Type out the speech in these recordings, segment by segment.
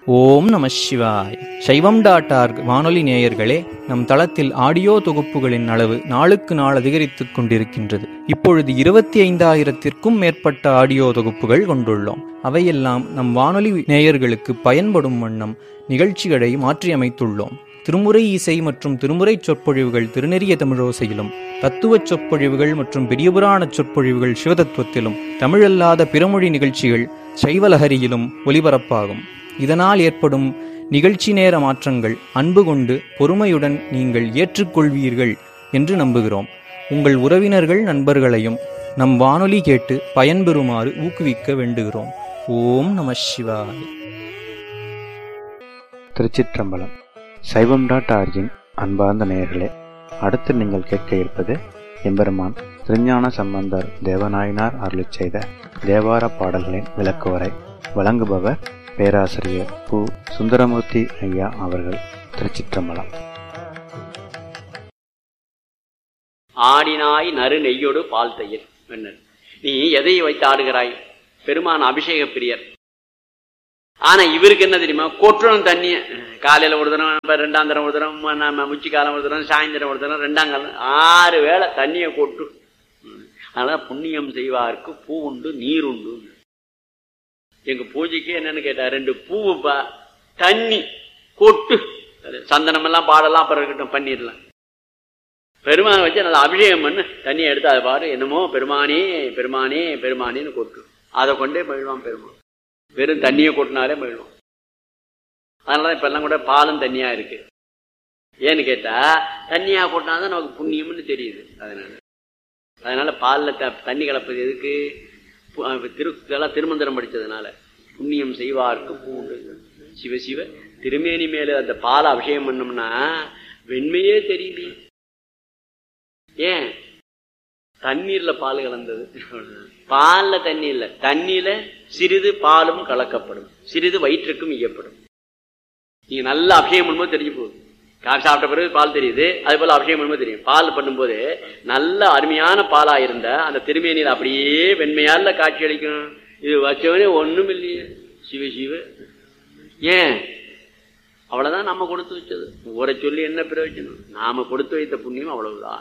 ஓம் நம சிவாய் சைவம் டாட் ஆர்க் வானொலி நேயர்களே நம் தளத்தில் ஆடியோ தொகுப்புகளின் அளவு நாளுக்கு நாள் அதிகரித்துக் கொண்டிருக்கின்றது இப்பொழுது இருபத்தி ஐந்தாயிரத்திற்கும் மேற்பட்ட ஆடியோ தொகுப்புகள் கொண்டுள்ளோம் அவையெல்லாம் நம் வானொலி நேயர்களுக்கு பயன்படும் வண்ணம் நிகழ்ச்சிகளை மாற்றியமைத்துள்ளோம் திருமுறை இசை மற்றும் திருமுறை சொற்பொழிவுகள் திருநெறிய தமிழோசையிலும் தத்துவச் சொற்பொழிவுகள் மற்றும் பெரியபுராண சொற்பொழிவுகள் சிவதத்துவத்திலும் தமிழல்லாத பிறமொழி நிகழ்ச்சிகள் சைவலஹரியிலும் ஒலிபரப்பாகும் இதனால் ஏற்படும் நிகழ்ச்சி நேர மாற்றங்கள் அன்பு கொண்டு பொறுமையுடன் நீங்கள் ஏற்றுக்கொள்வீர்கள் என்று நம்புகிறோம் உங்கள் உறவினர்கள் நண்பர்களையும் நம் வானொலி கேட்டு பயன்பெறுமாறு ஊக்குவிக்க வேண்டுகிறோம் ஓம் நம சிவாய் திருச்சிற்றம்பலம் சைவம் டாட் ஆர்ஜின் அன்பார்ந்த நேயர்களே அடுத்து நீங்கள் கேட்க இருப்பது எம்பெருமான் திருஞான சம்பந்தர் தேவநாயனார் அருளிச் செய்த தேவார பாடல்களின் விளக்குவரை வழங்குபவர் பேராசிரியர் பு சுந்தரமூர்த்தி ஐயா அவர்கள் திருச்சிற்றம்பலம் ஆடினாய் நறு நெய்யோடு பால் தயிர் மன்னர் நீ எதை வைத்து ஆடுகிறாய் பெருமான் அபிஷேக பிரியர் ஆனா இவருக்கு என்ன தெரியுமா கொற்றணும் தண்ணிய காலையில ஒரு தரம் இப்ப ரெண்டாம் தரம் ஒரு தரம் நம்ம முச்சி காலம் ஒரு தரம் சாயந்தரம் ஒரு தரம் ரெண்டாம் காலம் ஆறு வேளை தண்ணியை கொட்டு அதனால புண்ணியம் செய்வார்க்கு பூ உண்டு நீர் உண்டு எங்க பூஜைக்கு என்னன்னு கேட்டா ரெண்டு பூவுப்பா தண்ணி கொட்டு சந்தனம் எல்லாம் பாடலாம் அப்புறம் இருக்கட்டும் பண்ணிடலாம் பெருமானை வச்சு நல்லா அபிஷேகம் பண்ணு தண்ணியை எடுத்து அதை பாரு என்னமோ பெருமானே பெருமானே பெருமானேன்னு கொட்டு அதை கொண்டே மகிழ்வான் பெருமான் வெறும் தண்ணியை கொட்டினாலே மகிழ்வான் அதனால இப்ப எல்லாம் கூட பாலும் தண்ணியா இருக்கு ஏன்னு கேட்டா தண்ணியா கொட்டினாதான் நமக்கு புண்ணியம்னு தெரியுது அதனால அதனால பால்ல த- தண்ணி கலப்பது எதுக்கு பு- அஹ் திரு இதெல்லாம் திருமந்திரம் படிச்சதுனால புண்ணியம் செய்வார்க்கு பூண்டு சிவ சிவ திருமேனி மேல அந்த பாலை அபிஷேகம் பண்ணோம்னா வெண்மையே தெரியலையே ஏன் தண்ணீர்ல பால் கலந்தது பால்ல தண்ணி இல்ல தண்ணியில சிறிது பாலும் கலக்கப்படும் சிறிது வயிற்றுக்கும் ஈயப்படும் நீங்க நல்ல அபிஷேகம் பண்ணும்போது தெரிஞ்சு போகுது காஃபி சாப்பிட்ட பிறகு பால் தெரியுது அது போல அபிஷேகம் பண்ணும்போது தெரியும் பால் பண்ணும்போது நல்ல அருமையான பாலா இருந்த அந்த திருமேனியில் அப்படியே வெண்மையால காட்சி அளிக்கும் இது வச்சவனே ஒண்ணும் இல்லையே சிவ சிவ ஏன் அவ்வளவுதான் நம்ம கொடுத்து வச்சது ஊரை சொல்லி என்ன பிரயோஜனம் நாம கொடுத்து வைத்த புண்ணியம் அவ்வளவுதான்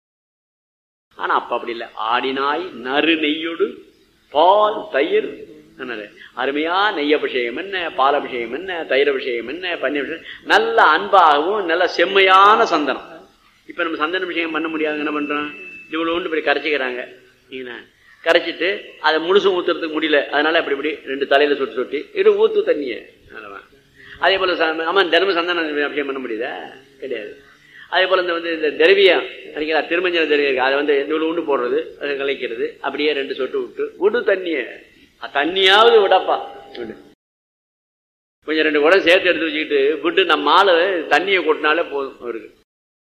ஆனா அப்ப அப்படி இல்லை ஆடினாய் நறு நெய்யோடு பால் தயிர் என்னது? அருமையா நெய் அபிஷேகம் என்ன பால் அபிஷேகம் என்ன தயிர் அபிஷேகம் என்ன பன்னீர் அபிஷேகம் நல்ல அன்பாகவும் நல்ல செம்மையான சந்தனம் இப்ப நம்ம சந்தன அபிஷேகம் பண்ண முடியாது என்ன பண்றோம் இவ்வளவு ஒன்று இப்படி கரைச்சிக்கிறாங்க என்ன கரைச்சிட்டு அதை முழுசும் ஊத்துறதுக்கு முடியல அதனால அப்படி இப்படி ரெண்டு தலையில சொட்டு சொட்டி இது ஊத்து தண்ணிய அதே போல ச- ஆமா தினமும் சந்தன அபிஷேகம் பண்ண முடியுதா கிடையாது அதே போல இந்த வந்து இந்த திரவியம் நினைக்கிறா திருமஞ்சன திரவியம் இருக்கு அதை வந்து இவ்வளவு உண்டு போடுறது அதை கலைக்கிறது அப்படியே ரெண்டு சொட்டு விட்டு விடு தண்ணிய அஹ் தண்ணியாவது விடப்பா விடு கொஞ்சம் ரெண்டு குடம் சேர்த்து எடுத்து வச்சுக்கிட்டு விட்டு நம்ம ஆளு தண்ணியை கொட்டினாலே போதும் அவருக்கு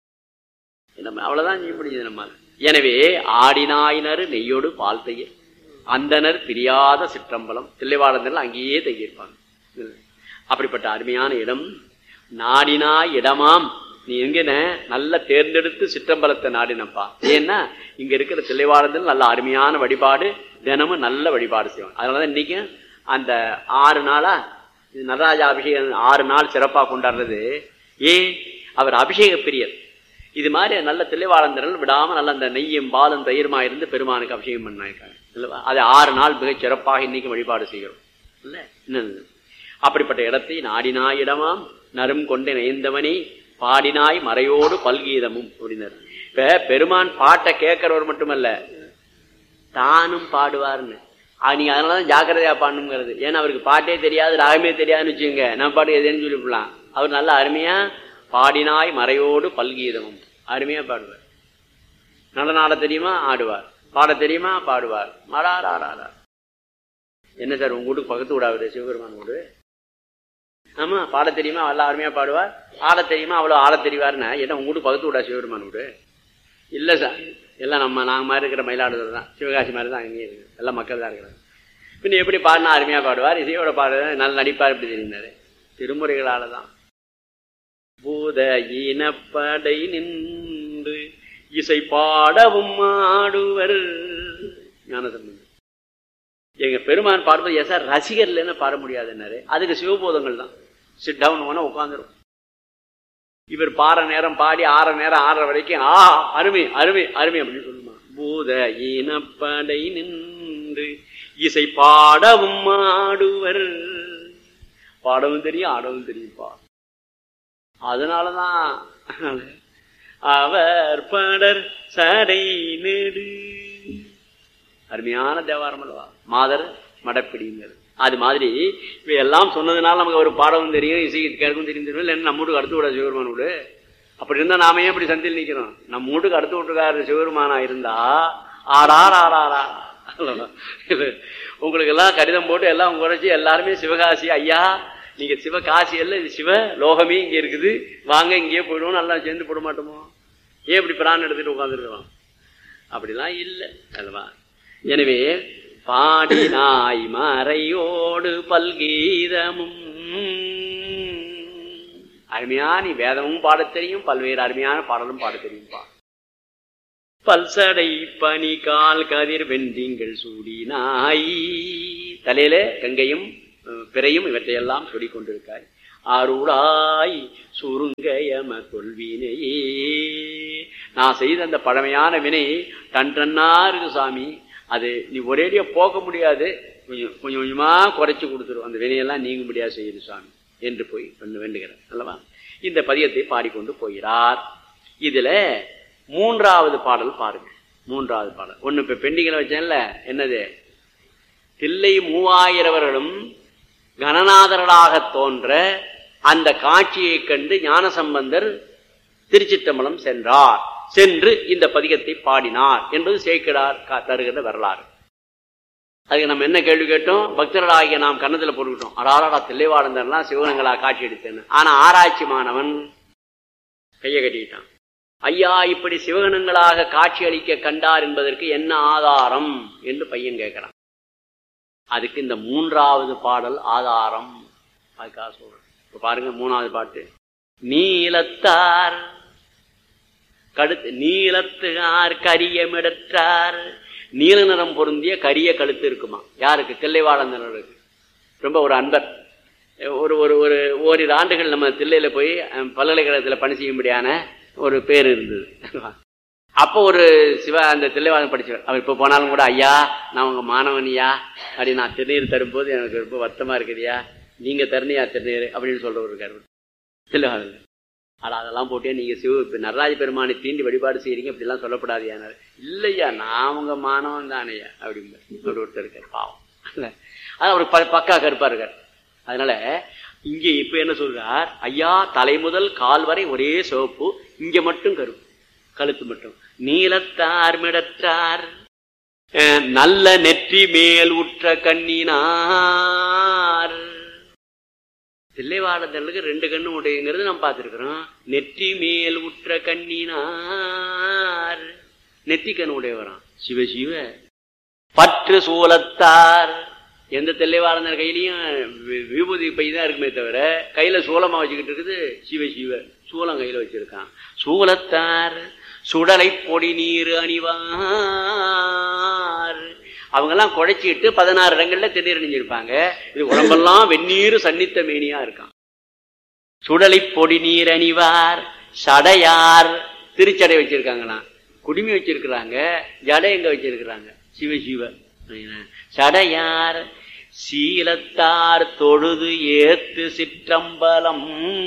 நம்ம அவ்வளவுதான் செய்ய முடியுது நம்மால எனவே ஆடினாயினர் நெய்யோடு பால் தயிர் அந்தனர் பிரியாத சிற்றம்பலம் தில்லைவாழந்தர்கள் அங்கேயே தங்கியிருப்பாங்க அப்படிப்பட்ட அருமையான இடம் நாடினா இடமாம் நீ எங்கன நல்ல தேர்ந்தெடுத்து சிற்றம்பலத்தை நாடினப்பா ஏன்னா இங்க இருக்கிற தில்லைவாழந்தல் நல்ல அருமையான வழிபாடு தினமும் நல்ல வழிபாடு செய்வாங்க அதனாலதான் இன்னைக்கு அந்த ஆறு நாளா இது நடராஜ அபிஷேகம் ஆறு நாள் சிறப்பா கொண்டாடுறது ஏன் அவர் அபிஷேக பிரியர் இது மாதிரி நல்ல தில்லைவாழந்தர்கள் விடாம நல்ல அந்த நெய்யும் பாலும் தயிருமா இருந்து பெருமானுக்கு அபிஷேகம் பண்ணிருக்காங்க இல்லவா அது ஆறு நாள் மிகச் சிறப்பாக இன்னைக்கு வழிபாடு செய்கிறோம் இல்ல என்னது அப்படிப்பட்ட இடத்தை நாடினாய் இடமாம் நரும் கொண்டு நெய்ந்தவனே பாடினாய் மறையோடு பல்கீதமும் அப்படின்னாரு இப்ப பெருமான் பாட்டை கேட்கிறவர் மட்டுமல்ல தானும் பாடுவார்னு அது நீங்க அதனாலதான் ஜாக்கிரதையா பாடணுங்கிறது ஏன்னா அவருக்கு பாட்டே தெரியாது ராகமே தெரியாதுன்னு வச்சுக்கோங்க நம்ம பாட்டு எதுன்னு சொல்லிவிடலாம் அவர் நல்ல அருமையா பாடினாய் மறையோடு பல்கீதமும் அருமையா பாடுவார் நல்ல ஆட தெரியுமா ஆடுவார் பாட தெரியுமா பாடுவார் மடாராரா என்ன சார் உங்க வீட்டுக்கு பக்கத்து விடாது சிவபெருமான் வீடு ஆமா பாட தெரியுமா நல்லா அருமையா பாடுவார் ஆட தெரியுமா அவ்வளவு ஆட தெரிவார்னா என்ன உங்க வீட்டு பக்கத்து விடா சிவபெருமான் வீடு இல்ல சார் எல்லாம் நம்ம நாங்க மாதிரி இருக்கிற மயிலாடுதுறை தான் சிவகாசி மாதிரி தான் அங்கேயே இருக்கு எல்லாம் மக்கள் தான் இருக்கிறாங்க பின்ன எப்படி பாடினா அருமையா பாடுவார் இசையோட பாடுறது நல்ல நடிப்பார் இப்படி தெரிந்தாரு திருமுறைகளால தான் பூத இனப்படை நின்று இசை பாடவும் ஆடுவர் ஞானசம்பந்தம் எங்க பெருமான் பாடுவது எஸ் சார் ரசிகர்லன்னு பாட முடியாதுன்னாரு அதுக்கு சிவபோதங்கள் தான் சிட் டவுன் போனா உட்காந்துரும் இவர் பாற நேரம் பாடி ஆற நேரம் ஆறரை வரைக்கும் ஆ அருமை அருமை அருமை அப்படின்னு சொல்லுமா பூத இனப்படை நின்று இசை பாடவும் ஆடுவர் பாடவும் தெரியும் ஆடவும் தெரியும்ப்பா அதனாலதான் அவர் படர் சடை நெடு அருமையான தேவாரம் அல்லவா மாதர் மடப்பிடிங்கிறது அது மாதிரி இப்ப எல்லாம் சொன்னதுனால நமக்கு ஒரு பாடவும் தெரியும் இசை கேட்கவும் தெரியும் தெரியும் இல்லைன்னா நம்ம வீட்டுக்கு அடுத்து விட சிவருமான் வீடு அப்படி இருந்தா நாம ஏன் இப்படி சந்தில் நிக்கிறோம் நம்ம வீட்டுக்கு அடுத்து விட்டுருக்காரு சிவருமானா இருந்தா ஆறார் ஆறாரா உங்களுக்கு எல்லாம் கடிதம் போட்டு எல்லாம் குறைச்சி எல்லாருமே சிவகாசி ஐயா நீங்க சிவகாசி அல்ல இது சிவ லோகமே இங்க இருக்குது வாங்க இங்கேயே போயிடுவோம் நல்லா சேர்ந்து போட மாட்டோமோ ஏன் இப்படி பிரான் எடுத்துட்டு உட்காந்துருக்கலாம் அப்படிலாம் இல்லை அல்லவா எனவே பாடினாய் மறையோடு பல்கீதமும் அருமையா நீ வேதமும் பாடத் தெரியும் பல்வேறு அருமையான பாடலும் பாடத் தெரியும்பா பல்சடை பனி கால் கதிர் வெண்டிங்கள் சூடினாய் தலையில கங்கையும் அஹ், பிறையும் இவற்றையெல்லாம் சொல்லிக் கொண்டிருக்காய் அருளாய் சுருங்கயம கொள்வினையே நான் செய்த அந்த பழமையான வினை டன் டன்னா இருக்கு சாமி அது நீ ஒரேடியா போக்க முடியாது கொஞ்சம் கொஞ்சம் கொஞ்சமா குறைச்சு கொடுத்துரும் அந்த வினையெல்லாம் நீங்க முடியாது செய்யுது சாமி என்று போய் வந்து வேண்டுகிறேன் அல்லவா இந்த பதியத்தை பாடிக்கொண்டு போகிறார் இதுல மூன்றாவது பாடல் பாருங்க மூன்றாவது பாடல் ஒண்ணு இப்ப பெண்டிங்கில் வச்சேன்ல என்னது தில்லை மூவாயிரவர்களும் கணநாதர்களாக தோன்ற அந்த காட்சியைக் கண்டு ஞானசம்பந்தர் திருச்சிற்றம்பலம் சென்றார் சென்று இந்த பதிகத்தை பாடினார் என்பது சேக்கிடார் கா- தருகிற வரலாறு அதுக்கு நம்ம என்ன கேள்வி கேட்டோம் பக்தர்களாகிய நாம் கன்னத்துல போட்டுக்கிட்டோம் அடாரடா தில்லைவாழ்ந்தர்லாம் சிவகங்களா காட்சி எடுத்தேன்னு ஆனா ஆராய்ச்சி மாணவன் கையை கட்டிக்கிட்டான் ஐயா இப்படி சிவகணங்களாக காட்சி அளிக்க கண்டார் என்பதற்கு என்ன ஆதாரம் என்று பையன் கேட்கிறான் அதுக்கு இந்த மூன்றாவது பாடல் ஆதாரம் அதுக்காக சொல்றேன் இப்ப பாருங்க மூணாவது பாட்டு நீலத்தார் கடுத்து நீலத்துகார் கரியமிடற்றார் நீல நிறம் பொருந்திய கரிய கழுத்து இருக்குமா யாருக்கு தில்லைவாழந்தனருக்கு ரொம்ப ஒரு அன்பர் ஒரு ஒரு ஒரு ஓரிரு ஆண்டுகள் நம்ம தில்லையில போய் அஹ், பல்கலைக்கழகத்துல பணி செய்யும்படியான ஒரு பேர் இருந்தது அப்போ ஒரு சிவ அந்த தில்லைவாதம் படிச்சவர் அவர் இப்போ போனாலும் கூட ஐயா நான் உங்க மாணவனியா அப்படி நான் திருநீர் தரும்போது எனக்கு ரொம்ப வருத்தமா இருக்குதுயா நீங்க தரணியா திருநீர் அப்படின்னு சொல்றவர் இருக்காரு தில்லைவாதம் ஆனா அதெல்லாம் போட்டே நீங்க சிவ இப்ப நடராஜ பெருமானை தீண்டி வழிபாடு செய்யறீங்க அப்படிலாம் சொல்லப்படாது யாரு இல்லையா நான் உங்க மாணவன் தானையா அப்படிம்பார் அப்படி ஒருத்தர் இருக்காரு பாவம் அது அவர் ப- பக்கா கருப்பா இருக்கார் அதனால இங்க இப்ப என்ன சொல்றார் ஐயா தலை முதல் கால் வரை ஒரே சிவப்பு இங்க மட்டும் கருப்பு கழுத்து மட்டும் நீலத்தார் மிடற்றார் அஹ், நல்ல நெற்றி மேல் உற்ற கண்ணினார் தில்லைவாழந்தர்களுக்கு ரெண்டு கண்ணு உடையங்கிறது நம்ம பார்த்திருக்கிறோம் நெற்றி மேல் உற்ற கண்ணினார் நெத்தி கண் உடையவராம் சிவ சிவ பற்று சூலத்தார் எந்த தில்லைவாழந்தர் கையிலையும் வி- விபூதி பை தான் இருக்குமே தவிர கையில சூலமா வச்சுக்கிட்டு இருக்குது சிவ சிவ சூலம் கையில வச்சிருக்கான் சூலத்தார் சுடலை பொடி நீர் அணிவார் அவங்கெல்லாம் குழைச்சிட்டு பதினாறு இடங்கள்ல திருநீர் அணிஞ்சிருப்பாங்க இது உடம்பெல்லாம் வெந்நீர் சன்னித்த மேனியா இருக்கான் சுடலை பொடி நீர் அணிவார் சடையார் திருச்சடை வச்சிருக்காங்களாம் குடுமி வச்சிருக்கிறாங்க ஜடை எங்க வச்சிருக்கிறாங்க சிவ சிவ சடையார் சீலத்தார் தொழுது ஏத்து சிற்றம்பலம்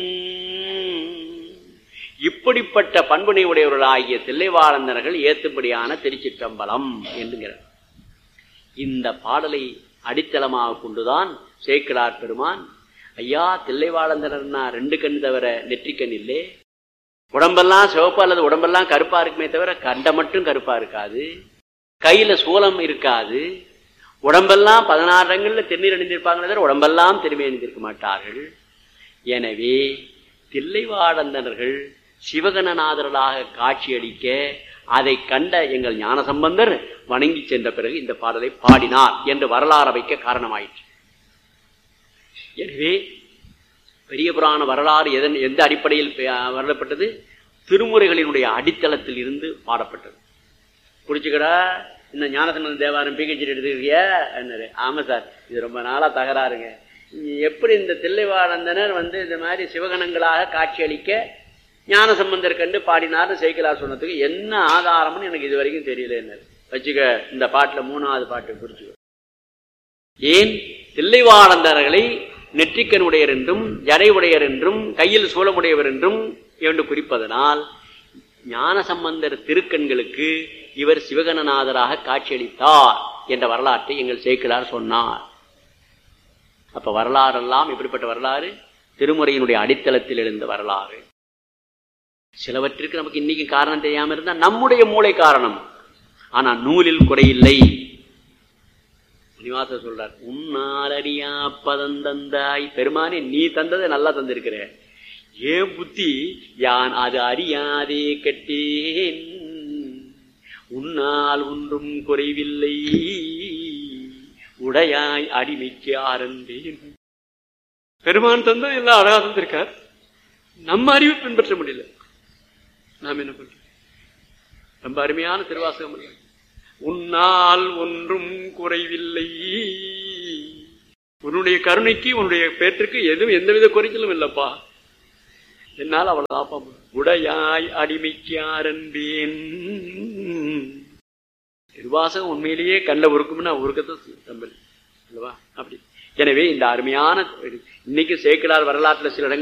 இப்படிப்பட்ட பண்புனை உடையவர்களாகிய தில்லைவாழந்தர்கள் ஏத்தும்படியான திருச்சிற்றம்பலம் என்கிறார் இந்த பாடலை அடித்தளமாக கொண்டுதான் சேக்கிழார் பெருமான் ஐயா தில்லைவாழந்தரர்னா ரெண்டு கண் தவிர நெற்றிக்கண் இல்லே உடம்பெல்லாம் சிவப்பா அல்லது உடம்பெல்லாம் கருப்பா இருக்குமே தவிர கண்ட மட்டும் கருப்பா இருக்காது கையில சூலம் இருக்காது உடம்பெல்லாம் பதினாறு இடங்கள்ல திருநீர் அணிந்திருப்பாங்களே தவிர உடம்பெல்லாம் திரும்பி அணிந்திருக்க மாட்டார்கள் எனவே தில்லைவாழந்தனர்கள் சிவகணநாதர்களாக காட்சியளிக்க அதை கண்ட எங்கள் ஞானசம்பந்தர் வணங்கி சென்ற பிறகு இந்த பாடலை பாடினார் என்று வரலாறு வைக்க காரணமாயிற்று எனவே பெரிய புராண வரலாறு எதன் எந்த அடிப்படையில் பே- வரப்பட்டது திருமுறைகளினுடைய அடித்தளத்தில் இருந்து பாடப்பட்டது புடிச்சுக்கடா இந்த ஞானசம்பந்த தேவாரம் பிஹெச்டி எடுத்துக்கிறியா என்னாரு ஆமா சார் இது ரொம்ப நாளா தகராறுங்க எப்படி இந்த தில்லைவாழந்தனர் வந்து இந்த மாதிரி சிவகணங்களாக காட்சியளிக்க ஞான சம்பந்தர் கண்டு பாடினார்னு சேக்கிலார் சொன்னதுக்கு என்ன ஆதாரம்னு எனக்கு இது வரைக்கும் தெரியல என்ன வச்சுக்க இந்த பாட்டுல மூணாவது பாட்டு குறிச்சுக்க ஏன் தில்லைவாழந்தர்களை நெற்றிக்கனுடையர் என்றும் ஜடை உடையர் என்றும் கையில் சூலமுடையவர் என்றும் என்று குறிப்பதனால் ஞான சம்பந்தர் திருக்கண்களுக்கு இவர் சிவகணநாதராக காட்சியளித்தார் என்ற வரலாற்றை எங்கள் சேக்கிலார் சொன்னார் அப்ப வரலாறெல்லாம் எப்படிப்பட்ட வரலாறு திருமுறையினுடைய அடித்தளத்தில் எழுந்த வரலாறு சிலவற்றிற்கு நமக்கு இன்னைக்கு காரணம் தெரியாம இருந்தா நம்முடைய மூளை காரணம் ஆனா நூலில் குறையில்லை நிவாச சொல்றார் உன்னால் அறியா பதந்தந்தாய் பெருமானே நீ தந்ததை நல்லா தந்திருக்கிற ஏன் புத்தி யான் அது அறியாதே கட்டேன் உன்னால் ஒன்றும் குறைவில்லை உடையாய் அடிமைக்கு ஆரம்பேன் பெருமான் தந்தா எல்லாம் அழகா தந்திருக்கார் நம்ம அறிவு பின்பற்ற முடியல நாம் என்ன பண்றோம் ரொம்ப அருமையான திருவாசகம் இல்லை. உன்னால் ஒன்றும் குறைவில்லை உன்னுடைய கருணைக்கு உன்னுடைய பேற்றுக்கு எதுவும் எந்தவித குறைச்சலும் இல்லப்பா என்னால் அவ்வளவுதாப்பா உடையாய் அடிமைக்கு ஆரம்பேன் திருவாசகம் உண்மையிலேயே கண்ணில் உருக்கும்னா உருக்கத்தான் தம்பல் அல்லவா அப்படி எனவே இந்த அருமையான இன்னைக்கு சேக்கிடார் வரலாற்றுல சில இடங்கள்